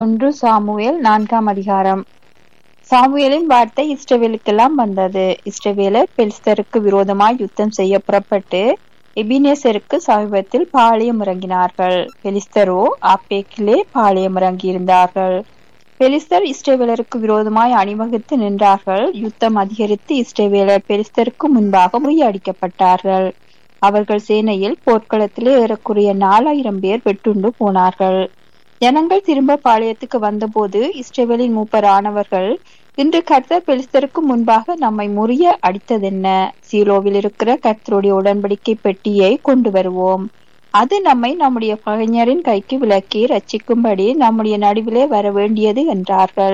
ஒன்று சாமுவேல் நான்காம் அதிகாரம் சாமுவேலின் வார்த்தை இஸ்ரவேலுக்கெல்லாம் வந்தது இஸ்ரவேலர் பெலிஸ்தருக்கு விரோதமாய் யுத்தம் செய்ய புறப்பட்டு எபினேசருக்கு சமீபத்தில் பாளையம் இறங்கினார்கள் பெலிஸ்தரோ ஆப்பேக்கிலே பாளையம் இறங்கியிருந்தார்கள் பெலிஸ்தர் இஸ்ரவேலருக்கு விரோதமாய் அணிவகுத்து நின்றார்கள் யுத்தம் அதிகரித்து இஸ்ரவேலர் பெலிஸ்தருக்கு முன்பாக முறியடிக்கப்பட்டார்கள் அவர்கள் சேனையில் போர்க்களத்திலே ஏறக்குறைய நாலாயிரம் பேர் வெட்டுண்டு போனார்கள் ஜனங்கள் திரும்ப பாளையத்துக்கு வந்தபோது இஸ்ரவேலின் மூப்பரானவர்கள் இன்று கர்த்தர் பெலிஸ்தருக்கு முன்பாக நம்மை முறிய அடித்ததென்ன சீலோவில் இருக்கிற கர்த்தருடைய உடன்படிக்கை பெட்டியை கொண்டு வருவோம் அது நம்மை நம்முடைய பகைஞரின் கைக்கு விலக்கி ரட்சிக்கும்படி நம்முடைய நடுவிலே வர வேண்டியது என்றார்கள்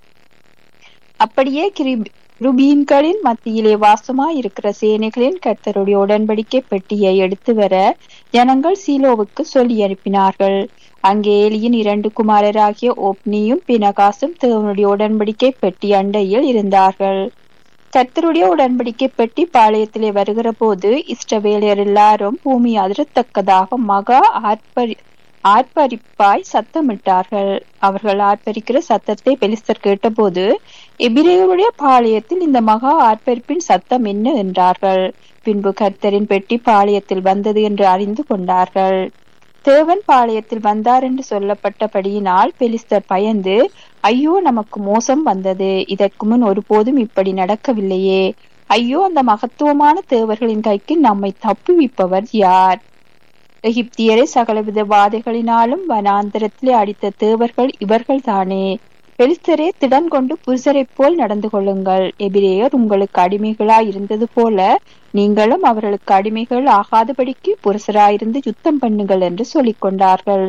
அப்படியே கிருபீன்களின் மத்தியிலே வாசமாய் இருக்கிற சேனைகளின் கர்த்தருடைய உடன்படிக்கை பெட்டியை எடுத்து வர ஜனங்கள் சீலோவுக்கு சொல்லி அனுப்பினார்கள் அங்கே ஏலியின் இரண்டு குமாரராகிய ஓப்னியும் பினகாசும் தேவனுடைய உடன்படிக்கை பெட்டி அண்டையில் இருந்தார்கள் கர்த்தருடைய உடன்படிக்கை பெட்டி பாளையத்திலே வருகிற போது இஷ்டவேலியர் எல்லாரும் பூமி அதிரத்தக்கதாக மகா ஆர்ப்பரி ஆர்ப்பரிப்பாய் சத்தமிட்டார்கள் அவர்கள் ஆர்ப்பரிக்கிற சத்தத்தை பெலிஸ்தர் கேட்டபோது எபிரேயருடைய பாளையத்தில் இந்த மகா ஆர்ப்பரிப்பின் சத்தம் என்ன என்றார்கள் பின்பு கர்த்தரின் பெட்டி பாளையத்தில் வந்தது என்று அறிந்து கொண்டார்கள் தேவன் பாளையத்தில் வந்தார் என்று சொல்லப்பட்டபடியினால் பெலிஸ்தர் பயந்து ஐயோ நமக்கு மோசம் வந்தது இதற்கு முன் ஒருபோதும் இப்படி நடக்கவில்லையே ஐயோ அந்த மகத்துவமான தேவர்களின் கைக்கு நம்மை தப்புவிப்பவர் யார் எகிப்தியரை சகலவித வாதைகளினாலும் வனாந்தரத்திலே அடித்த தேவர்கள் இவர்கள் தானே பெலிஸ்தரே திடன் கொண்டு புருஷரைப் போல் நடந்து கொள்ளுங்கள் எபிரேயர் உங்களுக்கு அடிமைகளாய் இருந்தது போல நீங்களும் அவர்களுக்கு அடிமைகள் ஆகாதபடிக்கு புருஷராயிருந்து யுத்தம் பண்ணுங்கள் என்று சொல்லிக் கொண்டார்கள்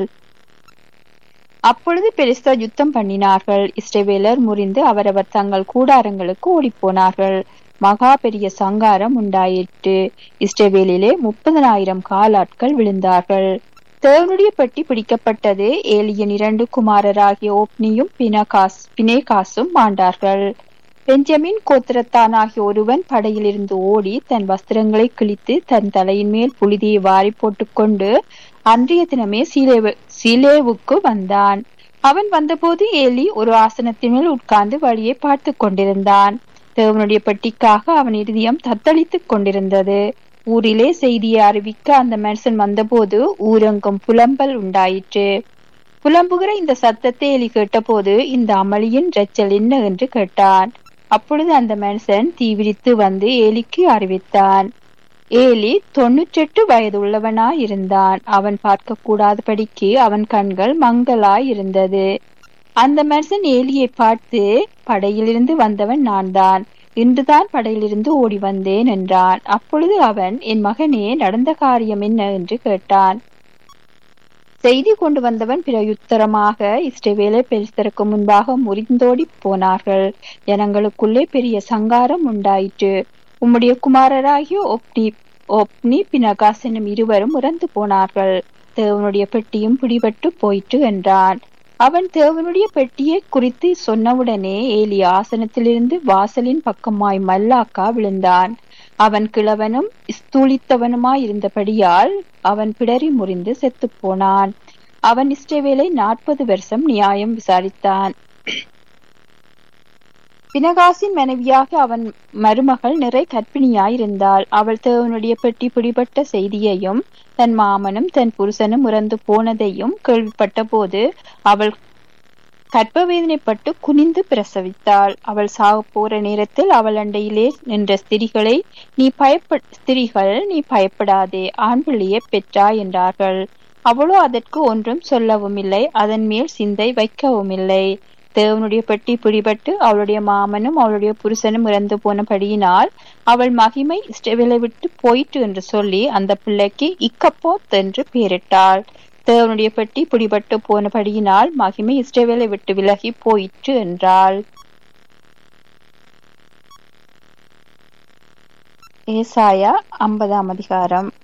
அப்பொழுது பெலிஸ்தர் யுத்தம் பண்ணினார்கள் இஸ்ரவேலர் முறிந்து அவரவர் தங்கள் கூடாரங்களுக்கு ஓடிப்போனார்கள் மகா பெரிய சங்காரம் உண்டாயிற்று இஸ்ரவேலிலே முப்பதனாயிரம் காலாட்கள் விழுந்தார்கள் தேவனுடைய பெட்டி பிடிக்கப்பட்டது ஏலியன் இரண்டு குமாரராகிய ஓப்னியும் பினகாஸ் பினேகாசும் மாண்டார்கள் பெஞ்சமின் கோத்திரத்தானாகிய ஒருவன் படையிலிருந்து ஓடி தன் வஸ்திரங்களை கிழித்து தன் தலையின் மேல் புழுதியை வாரி போட்டுக்கொண்டு அன்றைய தினமே சீலேவு சீலேவுக்கு வந்தான் அவன் வந்தபோது ஏலி ஒரு ஆசனத்தின் மேல் உட்கார்ந்து வழியை பார்த்து கொண்டிருந்தான் தேவனுடைய பெட்டிக்காக அவன் இருதயம் தத்தளித்துக் கொண்டிருந்தது ஊரிலே செய்தியை அறிவிக்க அந்த மனுஷன் வந்தபோது ஊரெங்கும் புலம்பல் உண்டாயிற்று புலம்புகிற இந்த சத்தத்தை எலி கேட்டபோது இந்த அமளியின் இரைச்சல் என்ன என்று கேட்டான் அப்பொழுது அந்த மனுஷன் தீவிரித்து வந்து ஏலிக்கு அறிவித்தான் ஏலி தொன்னூற்றெட்டு வயது உள்ளவனாய் இருந்தான் அவன் பார்க்க கூடாதபடிக்கு அவன் கண்கள் மங்களாய் இருந்தது அந்த மனுஷன் ஏலியை பார்த்து படையிலிருந்து வந்தவன் நான் தான் இன்றுதான் படையிலிருந்து ஓடி வந்தேன் என்றான் அப்பொழுது அவன் என் மகனே நடந்த காரியம் என்ன என்று கேட்டான் செய்தி கொண்டு வந்தவன் பிரயுத்தரமாக இஸ்ரவேலை பெலிஸ்தருக்கு முன்பாக முறிந்தோடி போனார்கள் ஜனங்களுக்குள்ளே பெரிய சங்காரம் உண்டாயிற்று உம்முடைய குமாரராகிய ஒப்னி ஒப்னி பினகாஸ் என்னும் இருவரும் இறந்து போனார்கள் தேவனுடைய பெட்டியும் பிடிபட்டு போயிற்று என்றான் அவன் தேவனுடைய பெட்டியை குறித்து சொன்னவுடனே ஏலி ஆசனத்திலிருந்து வாசலின் பக்கமாய் மல்லாக்கா விழுந்தான் அவன் கிழவனும் ஸ்தூலித்தவனுமாய் இருந்தபடியால் அவன் பிடரி முறிந்து செத்து போனான் அவன் இஷ்டவேலை நாற்பது வருஷம் நியாயம் விசாரித்தான் பினகாசின் மனைவியாக அவன் மருமகள் நிறை கற்பிணியாயிருந்தாள் அவள் தேவனுடைய பெட்டி பிடிபட்ட செய்தியையும் தன் மாமனும் தன் புருஷனும் இறந்து போனதையும் கேள்விப்பட்ட போது அவள் கர்ப்பவேதனைப்பட்டு குனிந்து பிரசவித்தாள் அவள் சாக போற நேரத்தில் அவள் அண்டையிலே நின்ற ஸ்திரிகளை நீ பயப்ப ஸ்திரிகள் நீ பயப்படாதே ஆண் பிள்ளையை பெற்றாய் என்றார்கள் அவளோ அதற்கு ஒன்றும் சொல்லவும் இல்லை அதன் மேல் சிந்தை வைக்கவும் இல்லை தேவனுடைய பெட்டி பிடிபட்டு அவளுடைய மாமனும் அவளுடைய புருஷனும் இறந்து போனபடியினால் அவள் மகிமை இஷ்டவிலை விட்டு போயிட்டு என்று சொல்லி அந்த பிள்ளைக்கு இக்கப்போத் என்று பெயரிட்டாள் தேவனுடைய பெட்டி பிடிபட்டு போனபடியினால் மகிமை இஷ்டவேலை விட்டு விலகி போயிற்று என்றாள் ஏசாயா ஐம்பதாம் அதிகாரம்